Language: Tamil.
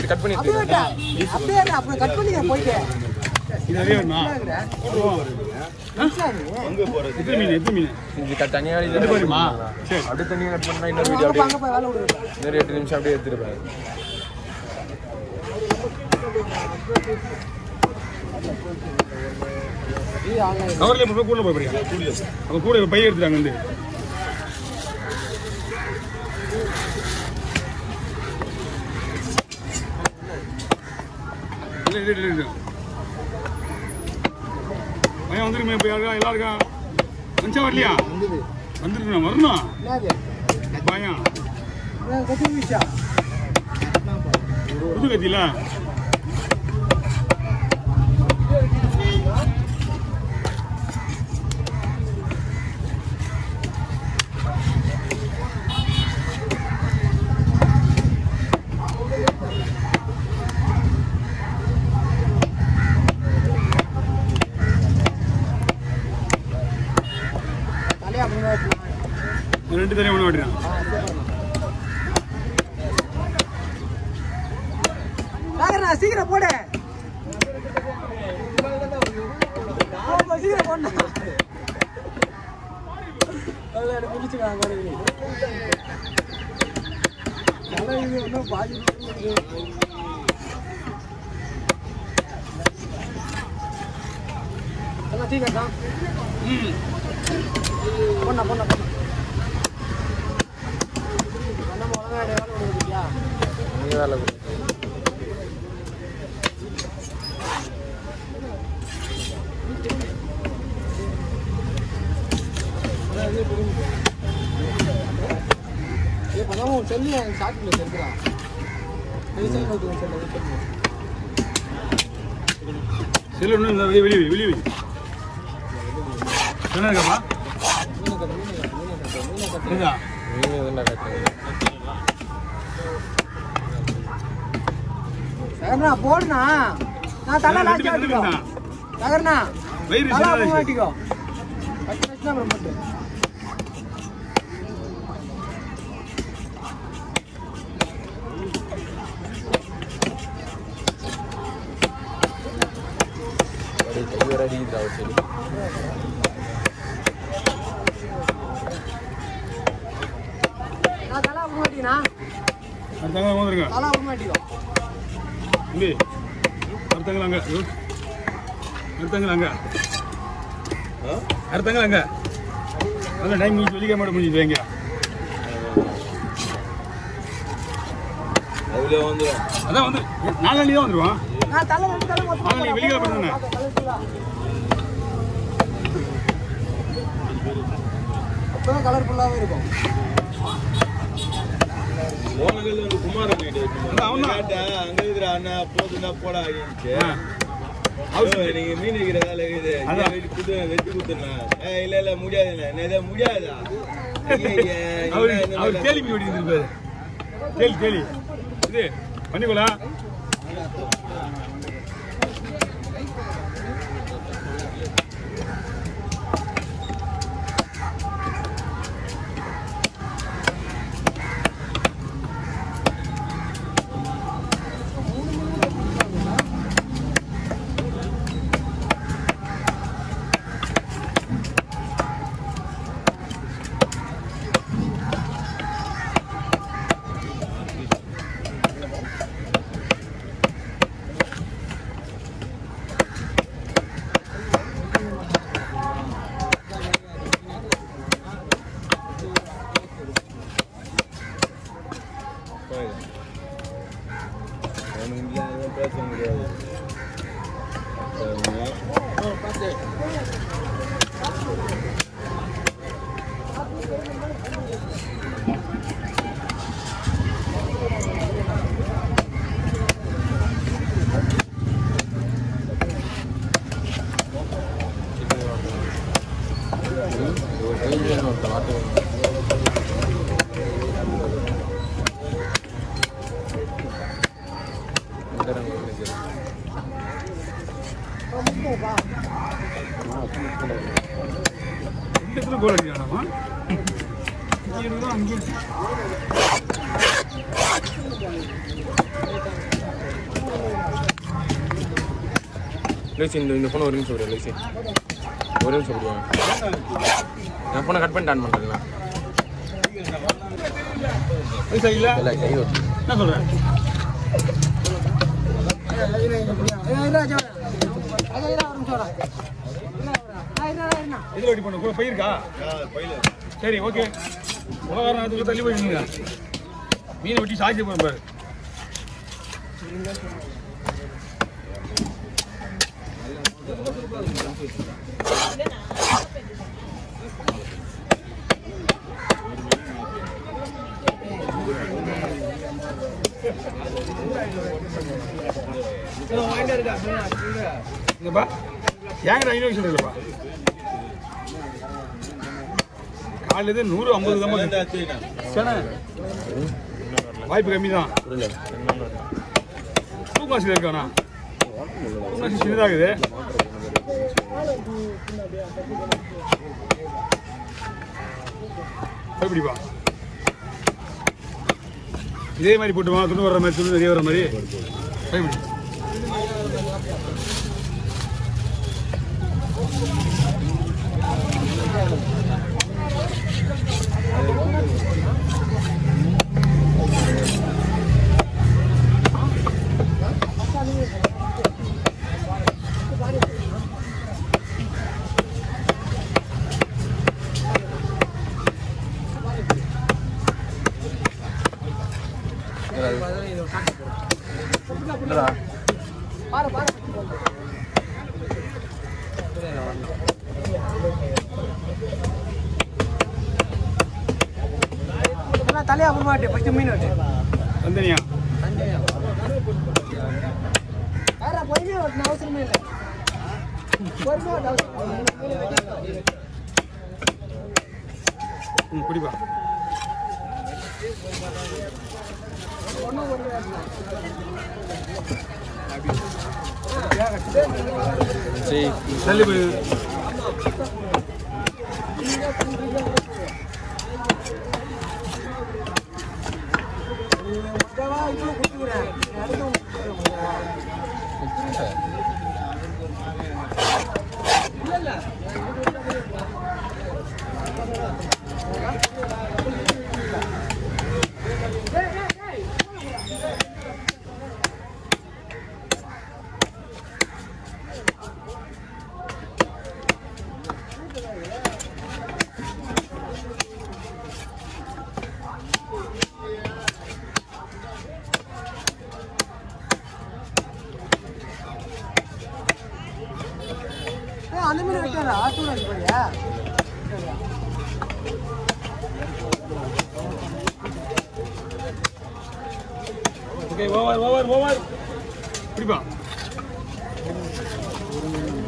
கட் பண்ணி அப்படியே விட்டா. அப்படியே இரு, அப்புறம் கட் பண்ணிக்கிறேன் போயிட்டு இது நிறைய வேணுமா எத்தனை மீன் எத்தனை மீன் இது கட் தனியாக இது ரெண்டு பேருமா சரி அப்படியே தனியாக கட் பண்ணா இன்னொரு வீடியோ அப்படியே அங்க போய் வேலை விடுவேன் இன்னொரு எட்டு நிமிஷம் அப்படியே எடுத்துருப்பாரு கவர்ல இப்போ கூட போய் படியா அப்போ கூட பைய எடுத்துட்டாங்க வந்து இல்லை இல்லை இல்லை இல்லை பையன் வந்துருமே இப்போ யாருக்கா எல்லாருக்கும் மனுஷன் வரலையா வந்துருக்கணும் வரணும் என்னது பையன் நான் கட்டி விஷா புது கத்தியில தலையா அப்படின்னா ரெண்டு தனியாக ஒன்று வாட்டினான் நாகரண்ணா சீக்கிரம் போடு போப்பா, சீக்கிரம் போடணும் அதில் எனக்கு முடிச்சுக்கிறாங்க தலை இது ஒன்றும் பாதி எல்லாம் சீக்கிரம் தான் ம் பொண்ணா பொண்ணா பொண்ணா நம்ம ஒழுங்கா வேலை விடுவதுக்கியா நீ வேலை கொடு. இப்போதான் உன் சொல்லி என் ஷார்ட்ல இருக்கிறான் பெருசாக சொல்லி சொல்லி செல்லு ஒன்று இந்த வெளியே வெளியே வெளியே வை. என்ன இருக்கப்பா இதா மீன் எதுனா கட்டு சகர்ணா போடுண்ணா நான் தலை ரெண்டு லாஸ்ட் பேர் ரெண்டு ஆட்டிக்கோ பேர் தான். சகர்ணா வயிறு தலை சின்னதா அப்புறம் இருக்கு. ஆட்டிக்கோ பத்து நிமிஷம் அப்புறம் மட்டும் அப்படியே கை வர அடிக்குதுடா ஒரு சரி நான் தலை அப்புறம் மாட்டிக்கண்ணா அடுத்தாங்க வந்துருங்க தலை அப்புறம் மாட்டிக்கோ தம்பி அடுத்தாங்களா அங்க ஐயோ. அடுத்தாங்களா அங்க அடுத்தாங்களா அங்க அதான் டைம் முடிச்சு வெளியே மாட்ட முடிஞ்சு வைங்க அதுல வந்துடும் அதான் வந்து நாலாண்டி தான் வந்துருவான் நான் தலை ரெண்டு தலை மொத்தமா ஆ, நீ வெளியே போடுங்க. அப்பதான் கலர்ஃபுல்லாகவே இருக்கும் போனதில் வந்து குமார வீடு அதான் அவன்தான். கேட்டேன் அங்க இருக்கிற அண்ணா போதுன்னா போடா ஆகிடுச்சு ஆ. நீங்க மீன் வைக்கிற வேலை இருக்குது அதான். இங்கே வெட்டி குத்து வெட்டி குத்துனா ஏ இல்ல இல்ல முடியாதுண்ணா என்னது முடியாதா ஐயையே, அவர் என்ன இந்த அவர் மாதிரி கேள்வி வெட்டி இருந்திருப்பாரு கேள்வி கேள்வி இது பண்ணிக்கோலாம் அவனுக்கு இல்லாத பேச முடியாது சரிங்க. ஒரு கையில் ஒருத்தன் வாட்டு இந்த இடத்துல கோல் அடிக்கிறானாமா இங்கே இருந்தா அங்கே லைசி இந்த இந்த ஃபோன் ஒரு நிமிஷம் விடு லைசி ஒரு நிமிஷம் விடுவேன் நான் ஃபோனை கட் பண்ணிட்டு ஆன் பண்ணுறேன் பைசா இல்ல இல்லை கை வச்சு என்ன சொல்றேன் எதில் வெட்டி பண்ண கூட போயிருக்கா சரி ஓகே உலகாரம் அதுக்குள்ள தள்ளி போயிருக்கீங்க மீனை வெட்டி சாய்ச்சி போகிறேன் பாரு இல்லைப்பா ஏங்கிட்ட ஐநூறு சொல்லுங்கப்பா காலையில நூறு ஐம்பது தான் சேனே வாய்ப்பு கம்மி தான் புரியல தூக்காசி இருக்கானா தூக்காசி சின்னதாகுது எப்படிப்பா இதே மாதிரி போட்டுமா துணி வர்ற மாதிரி துணி நிறைய வர மாதிரி எப்படி என்னடா தலையா அப்புறமா ஃபஸ்ட்டு மீன் வெட்டு தந்தனியா வேற பொறுமையாக வெட்டணும் அவசரமே இல்லை பொறுமையாக வெட்ட அவசரம் இல்லை. ம் குடிப்பா சரி தள்ளி போய் மொத்தமா இவ்வளோ கொடுத்துக்கிறேன் அடுத்து ஏய், அந்த மீன் வெட்டாரா ஆத்தூர் போறியா ஓகே ஓவர் ஓவர் ஓவர் குடிப்பா